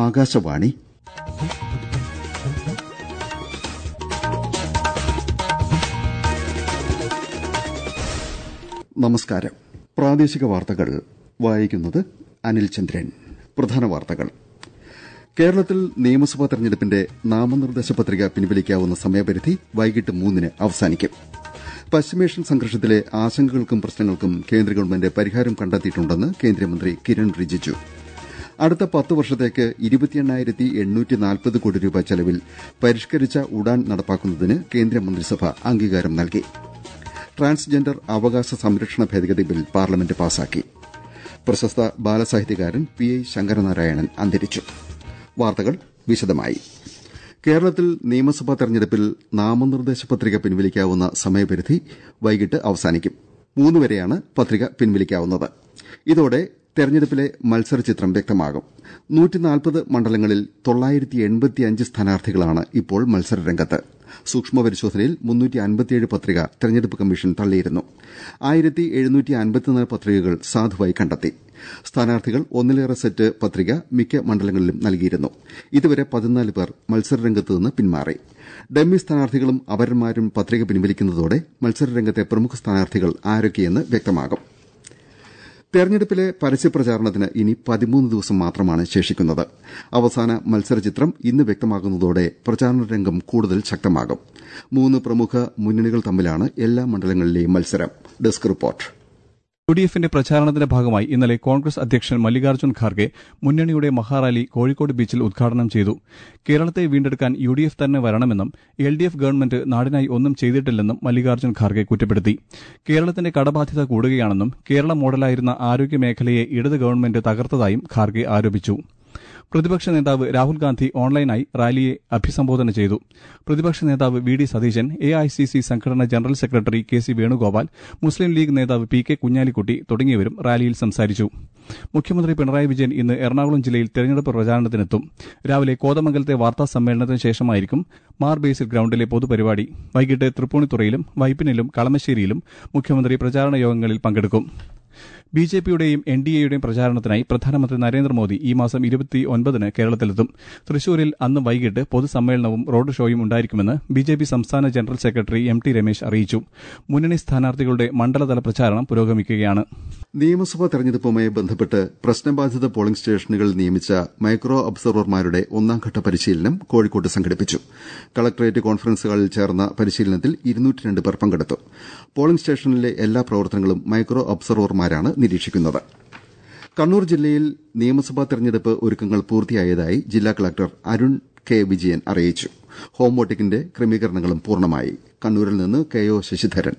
ആകാശവാണി നമസ്കാരം പ്രാദേശിക വാർത്തകൾ വായിക്കുന്നത് അനിൽ ചന്ദ്രൻ പ്രധാന വാർത്തകൾ കേരളത്തിൽ നിയമസഭാ തെരഞ്ഞെടുപ്പിന്റെ നാമനിർദ്ദേശ പത്രിക പിൻവലിക്കാവുന്ന സമയപരിധി വൈകിട്ട് മൂന്നിന് അവസാനിക്കും പശ്ചിമേഷ്യൻ സംഘർഷത്തിലെ ആശങ്കകൾക്കും പ്രശ്നങ്ങൾക്കും കേന്ദ്ര ഗവൺമെന്റ് പരിഹാരം കണ്ടെത്തിയിട്ടുണ്ടെന്ന് കേന്ദ്രമന്ത്രി കിരൺ റിജിജു അടുത്ത പത്ത് വർഷത്തേക്ക് ഇരുപത്തിയെണ്ണായിരത്തി എണ്ണൂറ്റി നാൽപ്പത് കോടി രൂപ ചെലവിൽ പരിഷ്കരിച്ച ഉഡാൻ നടപ്പാക്കുന്നതിന് കേന്ദ്രമന്ത്രിസഭ അംഗീകാരം നൽകി ട്രാൻസ്ജെൻഡർ അവകാശ സംരക്ഷണ ഭേദഗതി ബിൽ പാർലമെന്റ് പാസാക്കി പ്രശസ്ത ബാലസാഹിത്യകാരൻ പി ഐ ശങ്കരനാരായണൻ അന്തരിച്ചു വാർത്തകൾ വിശദമായി കേരളത്തിൽ നിയമസഭാ തെരഞ്ഞെടുപ്പിൽ നാമനിർദ്ദേശ പത്രിക പിൻവലിക്കാവുന്ന സമയപരിധി വൈകിട്ട് അവസാനിക്കും മൂന്നുവരെയാണ് പത്രിക പിൻവലിക്കാവുന്നത് ഇതോടെ തെരഞ്ഞെടുപ്പിലെ മത്സരചിത്രം വ്യക്തമാകും മണ്ഡലങ്ങളിൽ സ്ഥാനാർത്ഥികളാണ് ഇപ്പോൾ മത്സരരംഗത്ത് സൂക്ഷ്മ പരിശോധനയിൽ പത്രിക തെരഞ്ഞെടുപ്പ് കമ്മീഷൻ തള്ളിയിരുന്നു പത്രികകൾ സാധുവായി കണ്ടെത്തി സ്ഥാനാർത്ഥികൾ ഒന്നിലേറെ സെറ്റ് പത്രിക മിക്ക മണ്ഡലങ്ങളിലും നൽകിയിരുന്നു ഇതുവരെ പതിനാല് പേർ മത്സരരംഗത്ത് നിന്ന് പിന്മാറി ഡമ്മി സ്ഥാനാർത്ഥികളും അപരന്മാരും പത്രിക പിൻവലിക്കുന്നതോടെ മത്സരരംഗത്തെ പ്രമുഖ സ്ഥാനാർത്ഥികൾ ആരൊക്കെയെന്ന് വ്യക്തമാകും തെരഞ്ഞെടുപ്പിലെ പരസ്യപ്രചാരണത്തിന് ഇനി പതിമൂന്ന് ദിവസം മാത്രമാണ് ശേഷിക്കുന്നത് അവസാന മത്സരചിത്രം ഇന്ന് വ്യക്തമാകുന്നതോടെ പ്രചാരണ രംഗം കൂടുതൽ ശക്തമാകും മൂന്ന് പ്രമുഖ മുന്നണികൾ തമ്മിലാണ് എല്ലാ മണ്ഡലങ്ങളിലെയും മത്സരം ഡെസ്ക് റിപ്പോർട്ട് യു ഡി എഫിന്റെ പ്രചാരണത്തിന്റെ ഭാഗമായി ഇന്നലെ കോൺഗ്രസ് അധ്യക്ഷൻ മല്ലികാർജ്ജുൻ ഖാർഗെ മുന്നണിയുടെ മഹാറാലി കോഴിക്കോട് ബീച്ചിൽ ഉദ്ഘാടനം ചെയ്തു കേരളത്തെ വീണ്ടെടുക്കാൻ യു ഡി എഫ് തന്നെ വരണമെന്നും എൽ ഡി എഫ് ഗവൺമെന്റ് നാടിനായി ഒന്നും ചെയ്തിട്ടില്ലെന്നും മല്ലികാർജ്ജുൻ ഖാർഗെ കുറ്റപ്പെടുത്തി കേരളത്തിന്റെ കടബാധ്യത കൂടുകയാണെന്നും കേരള മോഡലായിരുന്ന ആരോഗ്യമേഖലയെ ഇടത് ഗവൺമെന്റ് തകർത്തതായും ഖാർഗെ ആരോപിച്ചു പ്രതിപക്ഷ നേതാവ് രാഹുൽ ഗാന്ധി ഓൺലൈനായി റാലിയെ അഭിസംബോധന ചെയ്തു പ്രതിപക്ഷ നേതാവ് V D Satheesan A I C C സംഘടന general secretary K C Venugopal Muslim League നേതാവ് പി കെ കുഞ്ഞാലിക്കുട്ടി തുടങ്ങിയവരും റാലിയിൽ സംസാരിച്ചു മുഖ്യമന്ത്രി പിണറായി വിജയൻ ഇന്ന് എറണാകുളം ജില്ലയിൽ തെരഞ്ഞെടുപ്പ് പ്രചാരണത്തിനെത്തും രാവിലെ കോതമംഗലത്തെ വാർത്താ സമ്മേളനത്തിന് ശേഷമായിരിക്കും മാർ ബേസിൽ ഗ്രൌണ്ടിലെ പൊതുപരിപാടി വൈകിട്ട് തൃപ്പൂണിത്തുറയിലും വൈപ്പിനിലും കളമശ്ശേരിയിലും മുഖ്യമന്ത്രി പ്രചാരണ യോഗങ്ങളിൽ പങ്കെടുക്കും ബി ജെ പിയുടെയും എൻ ഡി എയുടെയും പ്രചാരണത്തിനായി പ്രധാനമന്ത്രി നരേന്ദ്രമോദി ഈ മാസം ഇരുപത്തിയൊൻപതിന് കേരളത്തിലെത്തും തൃശൂരിൽ അന്ന് വൈകിട്ട് പൊതുസമ്മേളനവും റോഡ് ഷോയും ഉണ്ടായിരിക്കുമെന്ന് ബി ജെ പി സംസ്ഥാന general secretary M T Ramesh അറിയിച്ചു മുന്നണി സ്ഥാനാർത്ഥികളുടെ മണ്ഡലതല പ്രചാരണം പുരോഗമിക്കുകയാണ് നിയമസഭാ തെരഞ്ഞെടുപ്പുമായി ബന്ധപ്പെട്ട് പ്രശ്നബാധിത പോളിംഗ് സ്റ്റേഷനുകളിൽ നിയമിച്ച മൈക്രോ ഒബ്സർവർമാരുടെ ഒന്നാംഘട്ട പരിശീലനം കോഴിക്കോട്ട് സംഘടിപ്പിച്ചു കളക്ടറേറ്റ് കോൺഫറൻസ് ഹാളിൽ ചേർന്ന പരിശീലനത്തിൽ ഇരുന്നൂറ്റിരണ്ട് പേർ പങ്കെടുത്തു പോളിംഗ് സ്റ്റേഷനിലെ എല്ലാ പ്രവർത്തനങ്ങളും മൈക്രോ ഒബ്സർവർമാരാണ് നിരീക്ഷിക്കുന്നത് കണ്ണൂർ ജില്ലയിൽ നിയമസഭാ തെരഞ്ഞെടുപ്പ് ഒരുക്കങ്ങൾ പൂർത്തിയായതായി ജില്ലാ കളക്ടർ അരുൺ കെ വിജയൻ അറിയിച്ചു ഹോം വോട്ടിംഗിന്റെ ക്രമീകരണങ്ങളും പൂർണ്ണമായി കണ്ണൂരിൽ നിന്ന് കെ ഒ ശശിധരൻ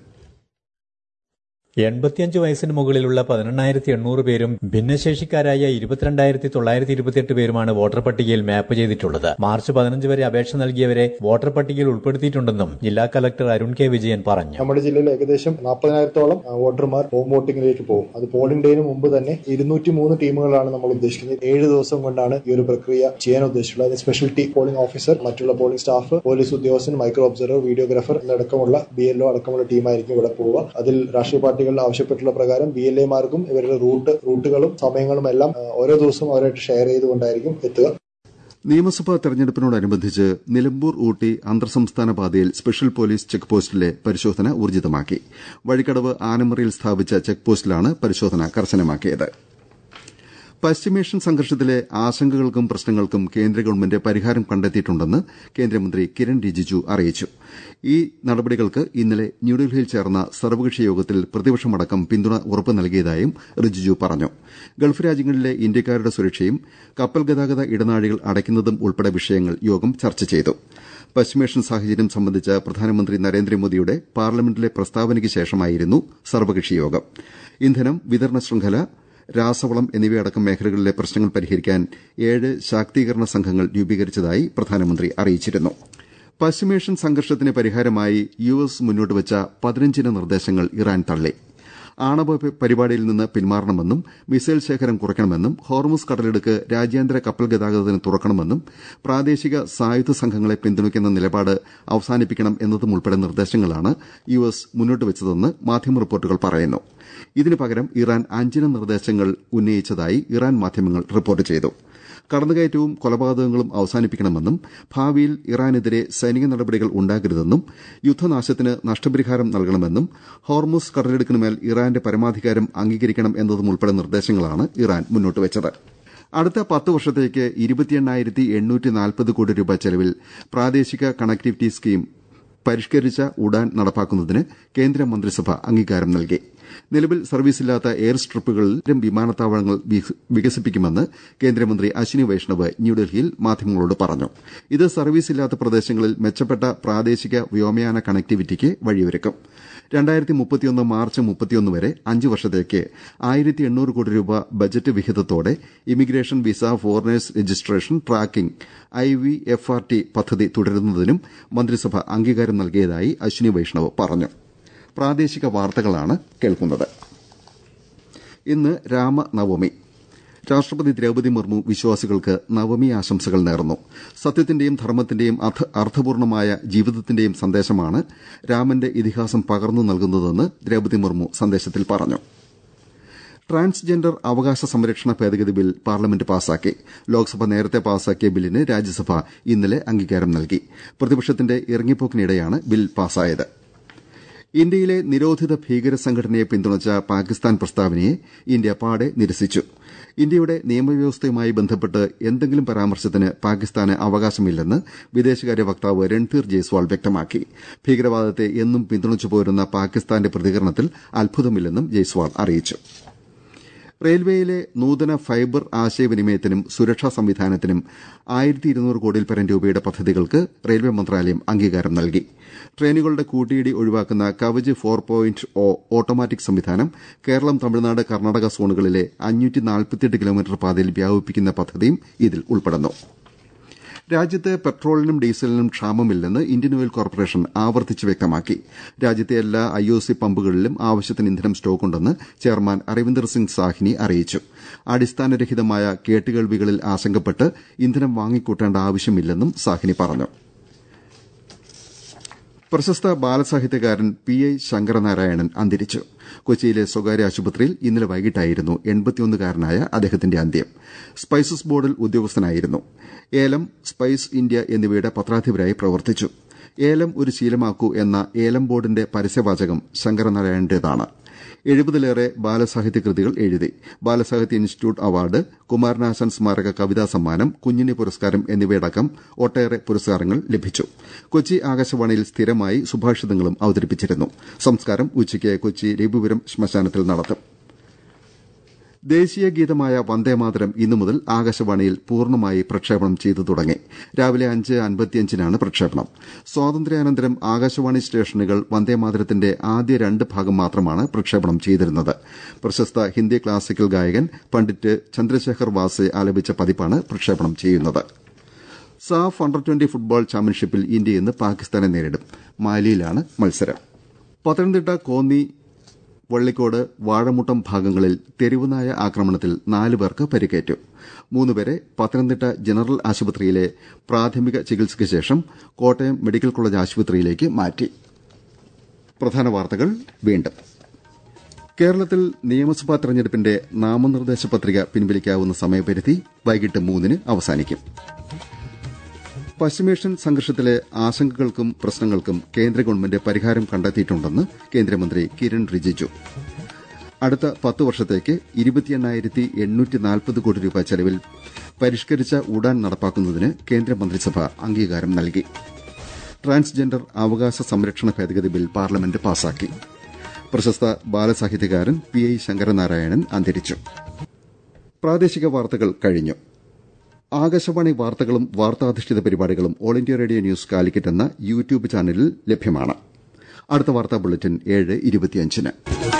എൺപത്തിയഞ്ച് വയസ്സിന് മുകളിലുള്ള പതിനെണ്ണായിരത്തി എണ്ണൂറ് പേരും ഭിന്നശേഷിക്കാരായ ഇരുപത്തിരണ്ടായിരത്തി തൊള്ളായിരത്തി ഇരുപത്തിയെട്ട് പേരുമാണ് വോട്ടർ പട്ടികയിൽ മാപ്പ് ചെയ്തിട്ടുള്ളത് മാർച്ച് പതിനഞ്ച് വരെ അപേക്ഷ നൽകിയവരെ വോട്ടർ പട്ടികയിൽ ഉൾപ്പെടുത്തിയിട്ടുണ്ടെന്നും ജില്ലാ കലക്ടർ അരുൺ കെ വിജയൻ പറഞ്ഞു നമ്മുടെ ജില്ലയിൽ ഏകദേശം നാൽപ്പതിനായിരത്തോളം വോട്ടർമാർ ഹോം വോട്ടിംഗിലേക്ക് പോകും അത് പോളിംഗ് ഡേന് മുമ്പ് തന്നെ ഇരുന്നൂറ്റി മൂന്ന് ടീമുകളാണ് നമ്മൾ ഉദ്ദേശിക്കുന്നത് ഏഴ് ദിവസം കൊണ്ടാണ് ഈ ഒരു പ്രക്രിയ ചെയ്യാൻ ഉദ്ദേശിച്ചുള്ളത് അതിന് സ്പെഷ്യൽ ടീം പോളിംഗ് ഓഫീസർ മറ്റുള്ള പോളിംഗ് സ്റ്റാഫ് പോലീസ് ഉദ്യോഗസ്ഥൻ മൈക്രോ ഒബ്സർവർ വീഡിയോഗ്രാഫർ എന്നടക്കമുള്ള ബി എൽഒ അടക്കമുള്ള ടീമായിരിക്കും ഇവിടെ പോവുക അതിൽ രാഷ്ട്രീയ പാർട്ടികൾ ആവശ്യപ്പെട്ടുള്ള പ്രകാരം ബി എൽ എമാർക്കും ഇവരുടെ റൂട്ട് റൂട്ടുകളും സമയങ്ങളും എല്ലാം ഓരോ ദിവസവും അവരായിട്ട് ഷെയർ ചെയ്തുകൊണ്ടായിരിക്കും എത്തുക നിയമസഭാ തെരഞ്ഞെടുപ്പിനോടനുബന്ധിച്ച് നിലമ്പൂർ ഊട്ടി അന്തർ സംസ്ഥാന പാതയിൽ സ്പെഷ്യൽ പോലീസ് ചെക്ക് പോസ്റ്റിലെ പരിശോധന ഊർജിതമാക്കി വഴിക്കടവ് ആനമറയിൽ സ്ഥാപിച്ച ചെക്ക് പോസ്റ്റിലാണ് പരിശോധന കർശനമാക്കിയത് പശ്ചിമേഷ്യൻ സംഘർഷത്തിലെ ആശങ്കകൾക്കും പ്രശ്നങ്ങൾക്കും കേന്ദ്ര ഗവൺമെന്റ് പരിഹാരം കണ്ടെത്തിയിട്ടുണ്ടെന്ന് കേന്ദ്രമന്ത്രി കിരൺ റിജിജു അറിയിച്ചു ഈ നടപടികൾക്ക് ഇന്നലെ ന്യൂഡൽഹിയിൽ ചേർന്ന സർവകക്ഷി യോഗത്തിൽ പ്രതിപക്ഷമടക്കം പിന്തുണ ഉറപ്പു നൽകിയതായും റിജിജു പറഞ്ഞു ഗൾഫ് രാജ്യങ്ങളിലെ ഇന്ത്യക്കാരുടെ സുരക്ഷയും കപ്പൽ ഗതാഗത ഇടനാഴികൾ അടയ്ക്കുന്നതും ഉൾപ്പെടെ വിഷയങ്ങൾ യോഗം ചർച്ച ചെയ്തു പശ്ചിമേഷ്യൻ സാഹചര്യം സംബന്ധിച്ച പ്രധാനമന്ത്രി നരേന്ദ്രമോദിയുടെ പാർലമെന്റിലെ പ്രസ്താവനയ്ക്ക് ശേഷമായിരുന്നു സർവകക്ഷി യോഗം ഇന്ധനം വിതരണ ശൃംഖല രാസവളം എന്നിവയടക്കം മേഖലകളിലെ പ്രശ്നങ്ങൾ പരിഹരിക്കാൻ ഏഴ് ശാക്തീകരണ സംഘങ്ങൾ രൂപീകരിച്ചതായി പ്രധാനമന്ത്രി അറിയിച്ചിരുന്നു പശ്ചിമേഷ്യൻ സംഘർഷത്തിന് പരിഹാരമായി യു എസ് മുന്നോട്ടുവച്ച പതിനഞ്ചിന നിർദ്ദേശങ്ങൾ ഇറാൻ തള്ളി ആണവ പരിപാടിയിൽ നിന്ന് പിന്മാറണമെന്നും മിസൈൽ ശേഖരം കുറയ്ക്കണമെന്നും ഹോർമുസ് കടലിടുക്ക് രാജ്യാന്തര കപ്പൽ ഗതാഗതത്തിന് തുറക്കണമെന്നും പ്രാദേശിക സായുധ സംഘങ്ങളെ പിന്തുണയ്ക്കുന്ന നിലപാട് അവസാനിപ്പിക്കണം എന്നതും ഉൾപ്പെടെ നിർദ്ദേശങ്ങളാണ് യു എസ് മുന്നോട്ടുവച്ചതെന്ന് മാധ്യമ റിപ്പോർട്ടുകൾ പറയുന്നു ഇതിനു പകരം ഇറാൻ അഞ്ചിന നിർദ്ദേശങ്ങൾ ഉന്നയിച്ചതായി ഇറാൻ മാധ്യമങ്ങൾ റിപ്പോർട്ട് ചെയ്തു കടന്നുകയറ്റവും കൊലപാതകങ്ങളും അവസാനിപ്പിക്കണമെന്നും ഭാവിയിൽ ഇറാനെതിരെ സൈനിക നടപടികൾ ഉണ്ടാകരുതെന്നും യുദ്ധനാശത്തിന് നഷ്ടപരിഹാരം നൽകണമെന്നും ഹോർമുസ് കടലെടുക്കിനുമേൽ ഇറാന്റെ പരമാധികാരം അംഗീകരിക്കണം എന്നതും ഉൾപ്പെടെ നിർദ്ദേശങ്ങളാണ് ഇറാൻ മുന്നോട്ടുവച്ചത് അടുത്ത പത്ത് വർഷത്തേക്ക് ഇരുപത്തിയെണ്ണായിരത്തി എണ്ണൂറ്റി നാൽപ്പത് കോടി രൂപ ചെലവിൽ പ്രാദേശിക കണക്ടിവിറ്റി സ്കീം പരിഷ്കരിച്ച ഉഡാൻ നടപ്പാക്കുന്നതിന് കേന്ദ്ര മന്ത്രിസഭ അംഗീകാരം നൽകി നിലവിൽ സർവീസില്ലാത്ത എയർ സ്ട്രിപ്പുകളിലും വിമാനത്താവളങ്ങൾ വികസിപ്പിക്കുമെന്ന് കേന്ദ്രമന്ത്രി അശ്വിനി വൈഷ്ണവ് ന്യൂഡൽഹിയിൽ മാധ്യമങ്ങളോട് പറഞ്ഞു ഇത് സർവീസില്ലാത്ത പ്രദേശങ്ങളിൽ മെച്ചപ്പെട്ട പ്രാദേശിക വ്യോമയാന കണക്ടിവിറ്റിക്ക് വഴിയൊരുക്കും രണ്ടായിരത്തി മുപ്പത്തിയൊന്ന് മാർച്ച് മുപ്പത്തിയൊന്ന് വരെ അഞ്ച് വർഷത്തേക്ക് ആയിരത്തി എണ്ണൂറ് കോടി രൂപ ബജറ്റ് വിഹിതത്തോടെ immigration visa foreigners registration tracking I V F R T പദ്ധതി തുടരുന്നതിനും മന്ത്രിസഭ അംഗീകാരം നൽകിയതായി അശ്വിനി വൈഷ്ണവ് പറഞ്ഞു പ്രാദേശിക വാർത്തകളാണ് കേൾക്കുന്നത് ഇന്ന് രാമനവമി രാഷ്ട്രപതി ദ്രൌപതി മുർമു വിശ്വാസികൾക്ക് നവമി ആശംസകൾ നേർന്നു സത്യത്തിന്റെയും ധർമ്മത്തിന്റെയും അർത്ഥപൂർണമായ ജീവിതത്തിന്റെയും സന്ദേശമാണ് രാമന്റെ ഇതിഹാസം പകർന്നു നൽകുന്നതെന്ന് ദ്രൌപതി മുർമു സന്ദേശത്തിൽ പറഞ്ഞു ട്രാൻസ്ജെൻഡർ അവകാശ സംരക്ഷണ ഭേദഗതി ബിൽ പാർലമെന്റ് പാസാക്കി ലോക്സഭ നേരത്തെ പാസാക്കിയ ബില്ലിന് രാജ്യസഭ ഇന്നലെ അംഗീകാരം നൽകി പ്രതിപക്ഷത്തിന്റെ ഇറങ്ങിപ്പോക്കിനിടെയാണ് ബിൽ പാസായത് ഇന്ത്യയിലെ നിരോധിത ഭീകര സംഘടനയെ പിന്തുണച്ച പാകിസ്ഥാൻ പ്രസ്താവനയെ ഇന്ത്യ പാടെ നിരസിച്ചു ഇന്ത്യയുടെ നിയമവ്യവസ്ഥയുമായി ബന്ധപ്പെട്ട് എന്തെങ്കിലും പരാമർശത്തിന് പാകിസ്ഥാന് അവകാശമില്ലെന്ന് വിദേശകാര്യ വക്താവ് രൺധീർ ജയ്സ്വാൾ വ്യക്തമാക്കി ഭീകരവാദത്തെ എന്നും പിന്തുണച്ചു പോരുന്ന പാകിസ്ഥാന്റെ പ്രതികരണത്തിൽ അത്ഭുതമില്ലെന്നും ജയ്സ്വാൾ അറിയിച്ചു റെയിൽവേയിലെ നൂതന ഫൈബർ ആശയവിനിമയത്തിനും സുരക്ഷാ സംവിധാനത്തിനും ആയിരത്തി ഇരുന്നൂറ് കോടിയിൽ പരം രൂപയുടെ പദ്ധതികൾക്ക് റെയിൽവേ മന്ത്രാലയം അംഗീകാരം നൽകി ട്രെയിനുകളുടെ കൂട്ടിയിടി ഒഴിവാക്കുന്ന Kavach four point O automatic സംവിധാനം കേരളം തമിഴ്നാട് കർണാടക സോണുകളിലെ കിലോമീറ്റർ പാതയിൽ വ്യാപിപ്പിക്കുന്ന പദ്ധതിയും ഇതിൽ ഉൾപ്പെടുന്നു രാജ്യത്ത് പെട്രോളിനും ഡീസലിനും ക്ഷാമമില്ലെന്ന് ഇന്ത്യൻ ഓയിൽ കോർപ്പറേഷൻ ആവർത്തിച്ച് വ്യക്തമാക്കി രാജ്യത്തെ എല്ലാ ഐ ഒ സി പമ്പുകളിലും ആവശ്യത്തിന് ഇന്ധനം സ്റ്റോക്കുണ്ടെന്ന് ചെയർമാൻ അരവിന്ദർ സിംഗ് സാഹ്നി അറിയിച്ചു അടിസ്ഥാനരഹിതമായ കേട്ടുകേൾവികളിൽ ആശങ്കപ്പെട്ട് ഇന്ധനം വാങ്ങിക്കൂട്ടേണ്ട ആവശ്യമില്ലെന്നും സാഹ്നി പറഞ്ഞു പ്രശസ്ത ബാലസാഹിത്യകാരൻ പി ഐ ശങ്കരനാരായണൻ അന്തരിച്ചു കൊച്ചിയിലെ സ്വകാര്യ ആശുപത്രിയിൽ ഇന്നലെ വൈകിട്ടായിരുന്നു എൺപത്തിയൊന്നുകാരനായ അദ്ദേഹത്തിന്റെ അന്ത്യം സ്പൈസസ് ബോർഡിൽ ഉദ്യോഗസ്ഥനായിരുന്നു ഏലം സ്പൈസ് ഇന്ത്യ എന്നിവയുടെ പത്രാധിപരായി പ്രവർത്തിച്ചു ഏലം ഒരു ശീലമാക്കൂ എന്ന ഏലം ബോർഡിന്റെ പരസ്യവാചകം ശങ്കരനാരായണന്റേതാണ് എഴുപതിലേറെ ബാലസാഹിത്യ കൃതികൾ എഴുതി ബാലസാഹിത്യ ഇൻസ്റ്റിറ്റ്യൂട്ട് അവാർഡ് കുമാരനാശാൻ സ്മാരക കവിതാ സമ്മാനം കുഞ്ഞിനി പുരസ്കാരം എന്നിവയടക്കം ഒട്ടേറെ പുരസ്കാരങ്ങൾ ലഭിച്ചു കൊച്ചി ആകാശവാണിയിൽ സ്ഥിരമായി സുഭാഷിതങ്ങളും അവതരിപ്പിച്ചിരുന്നു സംസ്കാരം ഉച്ചയ്ക്ക് കൊച്ചി രവിപുരം ശ്മശാനത്തിൽ നടത്തും ദേശീയ ഗീതമായ വന്ദേമാതരം ഇന്നു മുതൽ ആകാശവാണിയിൽ പൂർണ്ണമായി പ്രക്ഷേപണം ചെയ്തു തുടങ്ങി രാവിലെ അഞ്ച് അൻപത്തിയഞ്ചിനാണ് പ്രക്ഷേപണം സ്വാതന്ത്ര്യാനന്തരം ആകാശവാണി സ്റ്റേഷനുകൾ വന്ദേമാതരത്തിന്റെ ആദ്യ രണ്ട് ഭാഗം മാത്രമാണ് പ്രക്ഷേപണം ചെയ്തിരുന്നത് പ്രശസ്ത ഹിന്ദി ക്ലാസിക്കൽ ഗായകൻ പണ്ഡിറ്റ് ചന്ദ്രശേഖർ വാസെ ആലപിച്ച പതിപ്പാണ് പ്രക്ഷേപണം ചെയ്യുന്നത് സാഫ് അണ്ടർ ട്വന്റി ഫുട്ബോൾ ചാമ്പ്യൻഷിപ്പിൽ ഇന്ത്യ ഇന്ന് പാകിസ്ഥാനെ നേരിടും മാലിയിലാണ് മത്സരം പത്തനംതിട്ട കോന്നി വള്ളിക്കോട് വാഴമുട്ടം ഭാഗങ്ങളിൽ തെരുവുനായ ആക്രമണത്തിൽ നാല് പേർക്ക് പരിക്കേറ്റു മൂന്നുപേരെ പത്തനംതിട്ട ജനറൽ ആശുപത്രിയിലെ പ്രാഥമിക ചികിത്സയ്ക്ക് ശേഷം കോട്ടയം മെഡിക്കൽ കോളേജ് ആശുപത്രിയിലേക്ക് മാറ്റി പ്രധാന വാർത്തകൾ വീണ്ടും കേരളത്തിൽ നിയമസഭാ തെരഞ്ഞെടുപ്പിന്റെ നാമനിർദ്ദേശ പത്രിക പിൻവലിക്കാവുന്ന സമയപരിധി വൈകിട്ട് മൂന്നിന് അവസാനിക്കും പശ്ചിമേഷ്യൻ സംഘർഷത്തിലെ ആശങ്കകൾക്കും പ്രശ്നങ്ങൾക്കും കേന്ദ്ര ഗവൺമെന്റ് പരിഹാരം കണ്ടെത്തിയിട്ടുണ്ടെന്ന് കേന്ദ്രമന്ത്രി കിരൺ റിജിജു അടുത്ത പത്ത് വർഷത്തേക്ക് ഇരുപത്തിയെണ്ണായിരത്തി എണ്ണൂറ്റി നാൽപ്പത് കോടി രൂപ ചെലവിൽ പരിഷ്കരിച്ച ഉഡാൻ നടപ്പാക്കുന്നതിന് കേന്ദ്രമന്ത്രിസഭ അംഗീകാരം നൽകി ട്രാൻസ്ജെൻഡർ അവകാശ സംരക്ഷണ ഭേദഗതി ബിൽ പാർലമെന്റ് പാസാക്കി പ്രശസ്ത ബാലസാഹിത്യകാരൻ പി ഐ ശങ്കരനാരായണൻ അന്തരിച്ചു പ്രാദേശിക വാർത്തകൾ കഴിഞ്ഞു ആകാശവാണി വാർത്തകളും വാർത്താധിഷ്ഠിത പരിപാടികളും all India radio news Calicut എന്ന യൂട്യൂബ് ചാനലിൽ ലഭ്യമാണ് അടുത്ത വാർത്താ ബുള്ളറ്റിൻ ഏഴ് ഇരുപത്തിയഞ്ചിന്